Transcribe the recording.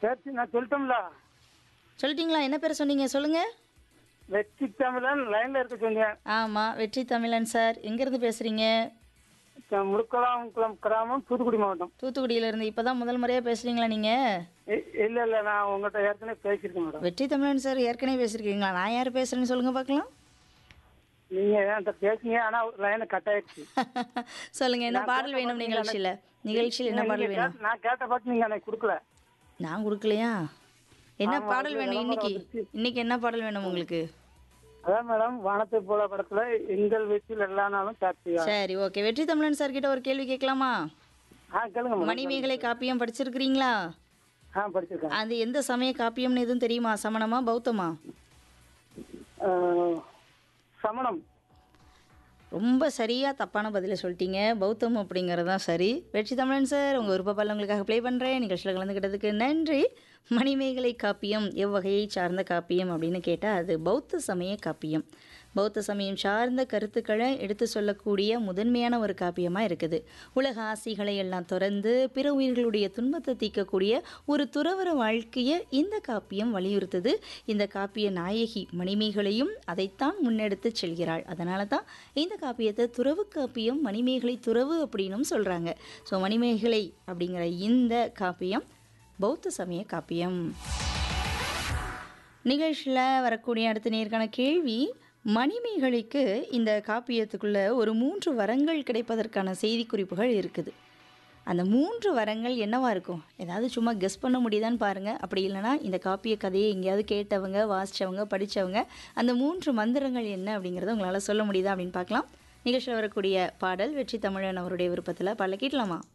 சரி நான் சொல்லிட்டோம்ல சொல்லிட்டீங்களா என்ன பேர் சொன்னீங்க சொல்லுங்கள் வெற்றி தமிழன் லைன்ல இருக்க சொன்னேன் ஆமாம் வெற்றி தமிழன் சார் எங்கேருந்து பேசுகிறீங்க முடுக்கலாம் குளம் கிராமம் தூத்துக்குடி மாவட்டம் தூத்துக்குடியிலேருந்து இப்போ தான் முதல் முறையாக பேசுகிறீங்களா நீங்கள் இ- இல்ல இல்ல நான் உங்ககிட்ட ஏற்கனவே பேசியிருக்கேன் மேடம் வெற்றி தமிழன் சார் ஏற்கனவே பேசியிருக்கீங்களா நான் யார் பேசுகிறேன்னு சொல்லுங்கள் பார்க்கலாம் நீங்க என்கிட்ட பேசுனீங்க ஆனா லைன் கட் ஆயிடுச்சு சொல்லுங்கள் என்ன பாடல் வேணும் நிகழ்ச்சியில் நிகழ்ச்சியில் என்ன பாடல் நீங்க வேணும் கேட்ட- நான் கேட்ட பாட்டு நீங்க எனக்கு கொடுக்கல நான் கொடுக்கலையா என்ன ஆமா, பாடல் அதுல வேணும் விளம்பரம் இன்னைக்கு வந்துருச்சு. இன்னைக்கு என்ன பாடல் வேணும் உங்களுக்கு அதான் மேடம் வானத்தை போல படத்துல எங்கள் வீட்டில் எல்லா நாளும் கார்த்திகா சரி ஓகே வெற்றி தமிழன் சார் கிட்ட ஒரு கேள்வி கேட்கலாமா ஆ கேளுங்க மேடம் மணிமேகலை காப்பியம் படிச்சிருக்கிறீங்களா ஆ படிச்சிருக்கேன் அது எந்த சமய காப்பியம்னு எதுவும் தெரியுமா சமணமா பௌத்தமா ஆ, சமணம் ரொம்ப சரியாக தப்பான பதிலை சொல்லிட்டீங்க பௌத்தம் அப்படிங்கிறது தான் சரி வெற்றி தமிழன் சார் உங்கள் விருப்ப பாடல் உங்களுக்காக ப்ளே பண்ணுறேன் நிகழ்ச்சியில் கலந்துக்கிட்டதுக்கு நன்றி மணிமேகலை காப்பியம் எவ்வகையை சார்ந்த காப்பியம் அப்படின்னு கேட்டால் அது பௌத்த சமய காப்பியம் பௌத்த சமயம் சார்ந்த கருத்துக்களை எடுத்து சொல்லக்கூடிய முதன்மையான ஒரு காப்பியமாக இருக்குது உலக ஆசைகளை எல்லாம் துறந்து பிற உயிர்களுடைய துன்பத்தை தீர்க்கக்கூடிய ஒரு துறவர வாழ்க்கையை இந்த காப்பியம் வலியுறுத்துது இந்த காப்பிய நாயகி மணிமேகலையும் அதைத்தான் முன்னெடுத்து செல்கிறாள் அதனால தான் இந்த காப்பியத்தை துறவு காப்பியம் மணிமேகலை துறவு அப்படின்னும் சொல்கிறாங்க ஸோ மணிமேகலை அப்படிங்கிற இந்த காப்பியம் பௌத்த சமய காப்பியம் நிகழ்ச்சியில் வரக்கூடிய அடுத்த நேர்காண கேள்வி மணிமேகலைக்கு இந்த காப்பியத்துக்குள்ள ஒரு மூன்று வரங்கள் கிடைப்பதற்கான செய்திக்குறிப்புகள் இருக்குது அந்த மூன்று வரங்கள் என்னவா இருக்கும் ஏதாவது சும்மா கெஸ் பண்ண முடியுதான்னு பாருங்கள் அப்படி இல்லைன்னா இந்த காப்பிய கதையை எங்கேயாவது கேட்டவங்க வாசித்தவங்க படித்தவங்க அந்த மூன்று மந்திரங்கள் என்ன அப்படிங்கிறத உங்களால் சொல்ல முடியுதா அப்படின்னு பார்க்கலாம் நிகழ்ச்சியில் வரக்கூடிய பாடல் வெற்றி தமிழன் அவருடைய விருப்பத்தில் பாடல கேட்கலாமா